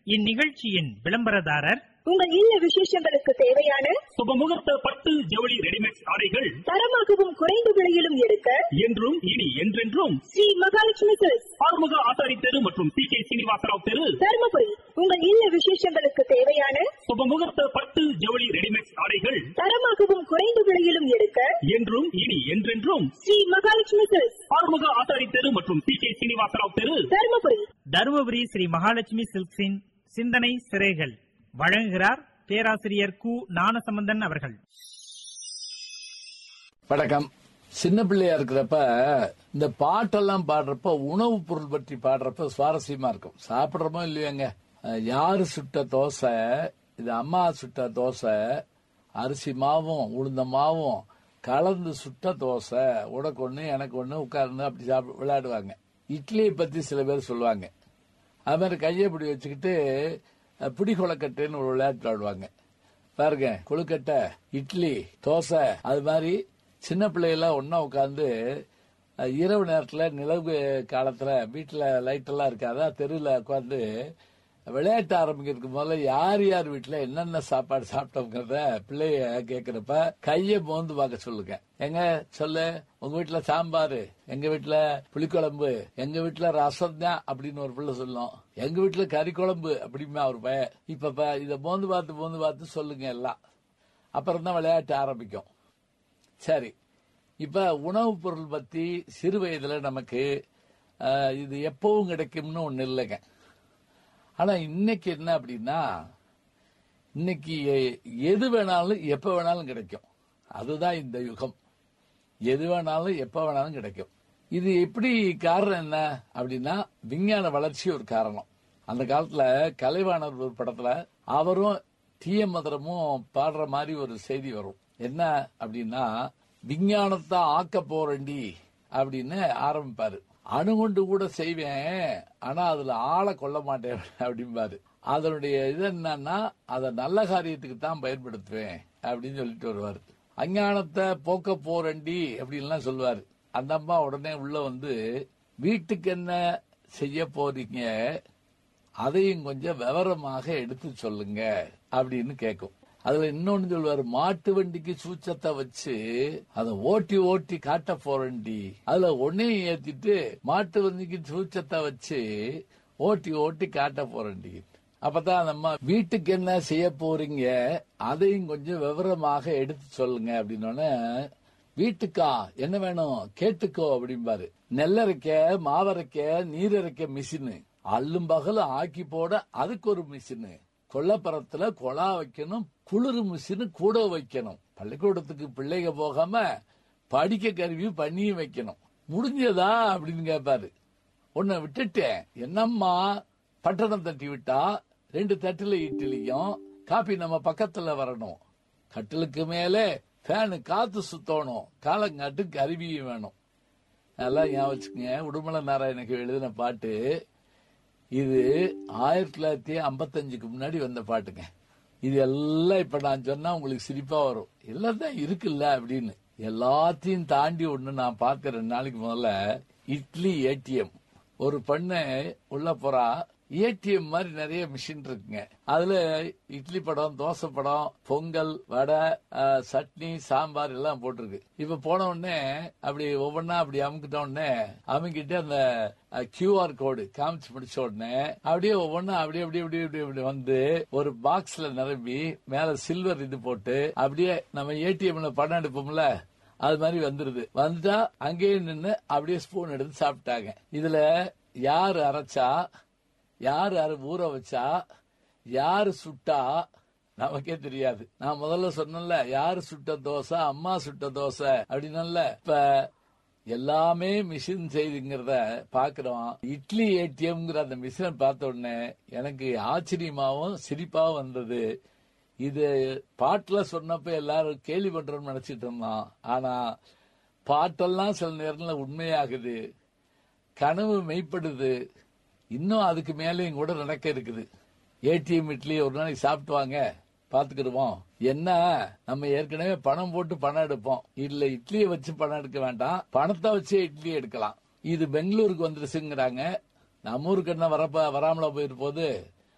இந்நிகழ்ச்சியின் விளம்பரதாரர் உங்கள் இல்ல விசேஷங்களுக்கு தேவையான சுபமுகூர்த்த பட்டு ஜவுளி ரெடிமேட் ஆடைகள் தரமாகவும் குறைந்த விலையிலும் எடுக்க என்றும் இனி என்றென்றும் ஸ்ரீ மகாலட்சுமி சில்க்ஸ் ஆறுமுக ஆசாரி தெரு மற்றும் சி கே சீனிவாசராவ் தெரு தருமபுரி உங்கள் இல்ல விசேஷங்களுக்கு தேவையான சுபமுகூர்த்த பட்டு ஜவுளி ரெடிமேட் ஆடைகள் தரமாகவும் குறைந்த விலையிலும் எடுக்க என்றும் இனி என்றென்றும் ஸ்ரீ மகாலட்சுமி சில்க்ஸ் ஆறுமுக ஆசாரி தெரு மற்றும் சி கே சீனிவாசராவ் தெரு தருமபுரி தருமபுரி ஸ்ரீ மகாலட்சுமி சில்க்ஸின் சிந்தனை சிறைகள் வழங்குகிறார் பேராசிரியர் கு ஞானசம்பந்தன் அவர்கள் வணக்கம் சின்ன பிள்ளையா இருக்கிறப்ப இந்த பாட்டெல்லாம் பாடுறப்ப உணவுப் பொருள் பற்றி பாடுறப்ப சுவாரஸ்யமா இருக்கும் சாப்பிடுறோமோ இல்லையோங்க அஹ், யாரு சுட்ட தோசை இது அம்மா சுட்ட தோசை அரிசி மாவும் உளுந்த மாவும் கலந்து சுட்ட தோசை உனக்கு ஒண்ணு எனக்கு ஒண்ணு உட்கார்ந்து அப்படி சாப்பிட விளையாடுவாங்க இட்லியை பத்தி சில பேர் சொல்லுவாங்க அது மாதிரி கையை இப்படி வச்சுக்கிட்டு அஹ், பிடி கொலக்கட்டைன்னு ஒரு விளையாட்டு விளையாடுவாங்க பாருங்க கொழுக்கட்டை இட்லி தோசை அது மாதிரி சின்ன பிள்ளைகள்லாம் ஒன்னா உட்காந்து இரவு நேரத்துல நிலவு காலத்துல வீட்டுல லைட் எல்லாம் இருக்காதா தெருவில் உட்காந்து விளையாட்டு ஆரம்பிக்கிறதுக்கு முதல்ல யார் யார் வீட்டுல என்னென்ன சாப்பாடு சாப்பிட்டோங்கிறத பிள்ளைய கேக்குறப்ப கைய மோந்து பார்க்க சொல்லுங்க எங்க சொல்லு உங்க வீட்டுல சாம்பார் எங்க வீட்டுல புளிக்குழம்பு எங்க வீட்டுல ரசம் தான் அப்படின்னு ஒரு பிள்ளை சொல்லும் எங்க வீட்டுல கறி குழம்பு அப்படிமா ஒரு பையன் இப்ப ப- இத மோந்து பார்த்து மோந்து பார்த்து சொல்லுங்க எல்லாம் அப்புறம் தான் விளையாட்டு ஆரம்பிக்கும் சரி இப்ப உணவுப் பொருள் பத்தி சிறு வயதுல நமக்கு அஹ், இது எப்பவும் கிடைக்கும்னு ஒண்ணு இல்லைங்க ஆனா இன்னைக்கு என்ன அப்படின்னா இன்னைக்கு எ- எது வேணாலும் எப்ப வேணாலும் கிடைக்கும் அதுதான் இந்த யுகம் எது வேணாலும் எப்ப வேணாலும் கிடைக்கும் இது எப்படி காரணம் என்ன அப்படின்னா விஞ்ஞான வளர்ச்சி ஒரு காரணம் அந்த காலத்துல கலைவாணர் ஒரு படத்துல அவரும் டி எம் மதுரமும் பாடுற மாதிரி ஒரு செய்தி வரும் என்ன அப்படின்னா விஞ்ஞானத்தை ஆக்க போறண்டி அப்படின்னு ஆரம்பிப்பாரு அணுகுண்டு கூட செய்வேன் ஆனா அதுல ஆளை கொல்ல மாட்டேன் அப்படிம்பாரு அதனுடைய இது என்னன்னா அதை நல்ல காரியத்துக்கு தான் பயன்படுத்துவேன் அப்படின்னு சொல்லிட்டு வருவாரு அஞ்ஞானத்தை போக்க போறண்டி அப்படின்லாம் சொல்லுவாரு அந்த அம்மா உடனே உள்ள வந்து வீட்டுக்கு என்ன செய்ய போறீங்க அதையும் கொஞ்சம் விவரமாக எடுத்து சொல்லுங்க அப்படின்னு கேட்கும் அதுல இன்னொன்னு சொல்லுவாரு மாட்டு வண்டிக்கு சூச்சத்தை வச்சு அதை ஓட்டி ஓட்டி காட்ட போறண்டி அதுல ஒன்னையும் ஏத்திட்டு மாட்டு வண்டிக்கு சூச்சத்தை வச்சு ஓட்டி ஓட்டி காட்ட போறண்டி அப்பதான் அந்த அம்மா வீட்டுக்கு என்ன செய்ய போறீங்க அதையும் கொஞ்சம் விவரமாக எடுத்து சொல்லுங்க அப்படின்னோடனே வீட்டுக்கா என்ன வேணும் கேட்டுக்கோ அப்படிம்பாரு நெல்லரைக்க மாவரைக்க நீரரைக்க மிஷினு அல்லும் பகலும் ஆக்கி போட அதுக்கு ஒரு மிஷினு கொல்லப்புறத்துல கொலா வைக்கணும் குளிர் மிஷினு கூட வைக்கணும் பள்ளிக்கூடத்துக்கு பிள்ளைங்க போகாம படிக்க கருவி பண்ணியும் வைக்கணும் முடிஞ்சதா அப்படின்னு கேட்பாரு உன்னை விட்டுட்டேன் என்னம்மா பட்டணம் தட்டி விட்டா ரெண்டு தட்டுல இட்லியும் காப்பி நம்ம பக்கத்துல வரணும் கட்டிலுக்கு மேலே ஃபேனு காத்து சுத்தணும் காலங்காட்டு கருவியும் வேணும் நல்லா ஞாபகம் வச்சுக்கங்க உடுமலை நாராயணக்கு எழுதின பாட்டு இது ஆயிரத்தி தொள்ளாயிரத்தி ஐம்பத்தஞ்சுக்கு முன்னாடி வந்த பாட்டுங்க இது எல்லாம் இப்ப நான் சொன்னா உங்களுக்கு சிரிப்பா வரும் எல்லாம் தான் இருக்குல்ல அப்படின்னு எல்லாத்தையும் தாண்டி ஒண்ணு நான் பார்த்த ரெண்டு நாளைக்கு முதல்ல இட்லி ஏடிஎம் ஒரு பெண்ணு உள்ள போறா ஏடிஎம் மாதிரி நிறைய மிஷின் இருக்குங்க அதுல இட்லி படம் தோசை படம் பொங்கல் வடை அஹ், சட்னி சாம்பார் எல்லாம் போட்டிருக்கு இப்ப போன உடனே அப்படி ஒவ்வொன்னா அப்படி அமுக்கிட்ட உடனே அமுக்கிட்டு அந்த கியூஆர் கோடு காமிச்சு முடிச்ச உடனே அப்படியே ஒவ்வொன்னா அப்படியே அப்படியே அப்படியே அப்படியே அப்படி வந்து ஒரு பாக்ஸ்ல நிரம்பி மேல சில்வர் இது போட்டு அப்படியே நம்ம ஏடிஎம்ல பணம் எடுப்போம்ல அது மாதிரி வந்துருது வந்துட்டா அங்கேயே நின்னு அப்படியே ஸ்பூன் எடுத்து சாப்பிட்டாங்க இதுல யாரு அரைச்சா யாரு அரை ஊற வச்சா யாரு சுட்டா நமக்கே தெரியாது நான் முதல்ல சொன்னேன்ல யாரு சுட்ட தோசை அம்மா சுட்ட தோசை அப்படின்னல இப்ப எல்லாமே மிஷின் செய்துங்கிறத பாக்குறோம் இட்லி ஏடிஎம்ங்கிற அந்த மிஷினை பார்த்த உடனே எனக்கு ஆச்சரியமாவும் சிரிப்பாவும் வந்தது இது பாட்டுல சொன்னப்ப எல்லாரும் கேலி பண்றோம்னு நினைச்சிட்டு இருந்தோம் ஆனா பாட்டெல்லாம் சில நேரத்துல உண்மையாகுது கனவு மெய்ப்படுது இன்னும் அதுக்கு மேலேயும் கூட நடக்க இருக்குது ஏடிஎம் இட்லி ஒரு நாளைக்கு சாப்பிட்டு வாங்க பாத்துக்கிடுவோம் என்ன நம்ம ஏற்கனவே பணம் போட்டு பணம் எடுப்போம் இல்ல இட்லியை வச்சு பணம் எடுக்க வேண்டாம் பணத்தை வச்சு இட்லி எடுக்கலாம் இது பெங்களூருக்கு வந்துருச்சுங்கிறாங்க நம்ம ஊருக்கு என்ன வரப்ப வராமல போயிரு போது